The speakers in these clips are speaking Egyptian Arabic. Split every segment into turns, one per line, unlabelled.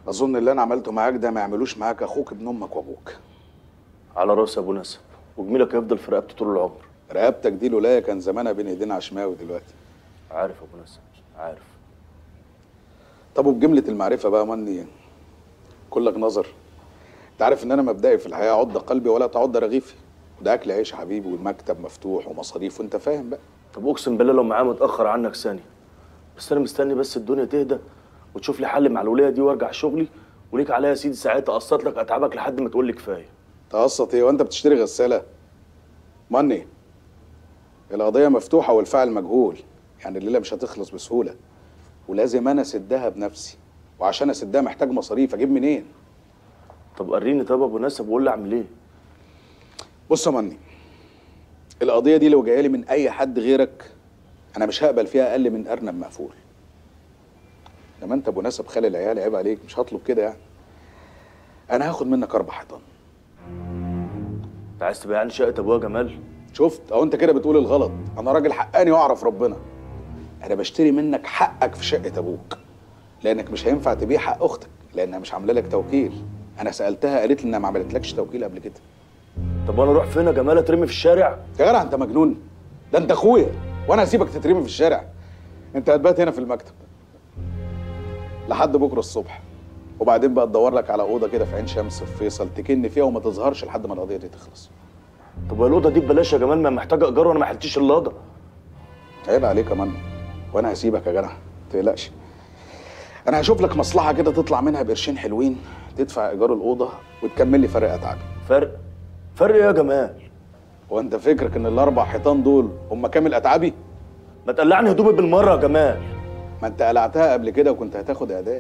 اظن اللي انا عملته معاك ده ما يعملوش معاك اخوك ابن امك وابوك
على راس ابو نسب وجميلك هيفضل في رقبته طول العمر
رقبتك دي لولايا كان زمانها بين ايدينا عشماوي دلوقتي
عارف ابو نسب عارف
طب وبجمله المعرفه بقى مني كلك نظر انت عارف ان انا مبدئي في الحياه عض قلبي ولا تعض رغيفي وده اكل عيش يا حبيبي والمكتب مفتوح ومصاريف وانت فاهم بقى
طب اقسم بالله لو معاه متاخر عنك ثانيه بس انا مستني بس الدنيا تهدى وتشوف لي حل مع الوليه دي وارجع شغلي وليك عليا يا سيدي ساعتها اقسط لك اتعبك لحد ما تقول لي كفايه
تقسط ايه وانت بتشتري غساله مني القضيه مفتوحه والفاعل مجهول يعني الليله مش هتخلص بسهوله ولازم انا اسدها بنفسي وعشان اسدها محتاج مصاريف اجيب منين
طب وريني طب ابو نسب وقول لي اعمل ايه
بص يا مني القضيه دي لو جايه لي من اي حد غيرك انا مش هقبل فيها اقل من ارنب مقفول لما انت ابو نسب خالي العيال عيب عليك مش هطلب كده يعني انا هاخد منك اربع حيطان
انت عايز تبقى يعني شقه ابويا جمال
شفت اهو انت كده بتقول الغلط انا راجل حقاني واعرف ربنا انا بشتري منك حقك في شقه ابوك لانك مش هينفع تبيع حق اختك لانها مش عامله لك توكيل انا سالتها قالت لي انها ما عملتلكش توكيل قبل كده
طب وانا اروح فين يا جمال اترمي في الشارع
يا جدع انت مجنون ده انت اخويا وانا هسيبك تترمي في الشارع انت هتبات هنا في المكتب لحد بكره الصبح وبعدين بقى تدور لك على اوضه كده في عين شمس في فيصل تكن فيها وما تظهرش لحد ما القضيه دي تخلص
طب وهي الاوضه دي ببلاش يا جمال ما محتاجه ايجار وانا ما حلتش اللقطه
عيب عليك يا منى وانا هسيبك يا جدع ما تقلقش انا هشوف لك مصلحه كده تطلع منها بقرشين حلوين تدفع ايجار الاوضه وتكمل لي فرق اتعابي
فرق فرق ايه يا جمال
وانت فكرك ان الاربع حيطان دول هم كامل اتعابي
ما تقلعني هدومي بالمره يا جمال
ما انت قلعتها قبل كده وكنت هتاخد اعدام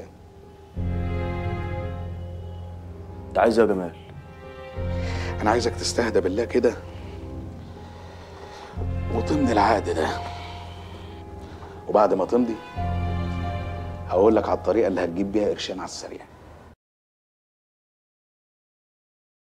انت عايز ايه يا جمال
انا عايزك تستهدى بالله كده وتمضي العقد ده وبعد ما تمضي هقول لك على الطريقه اللي هتجيب بيها قرشين على السريع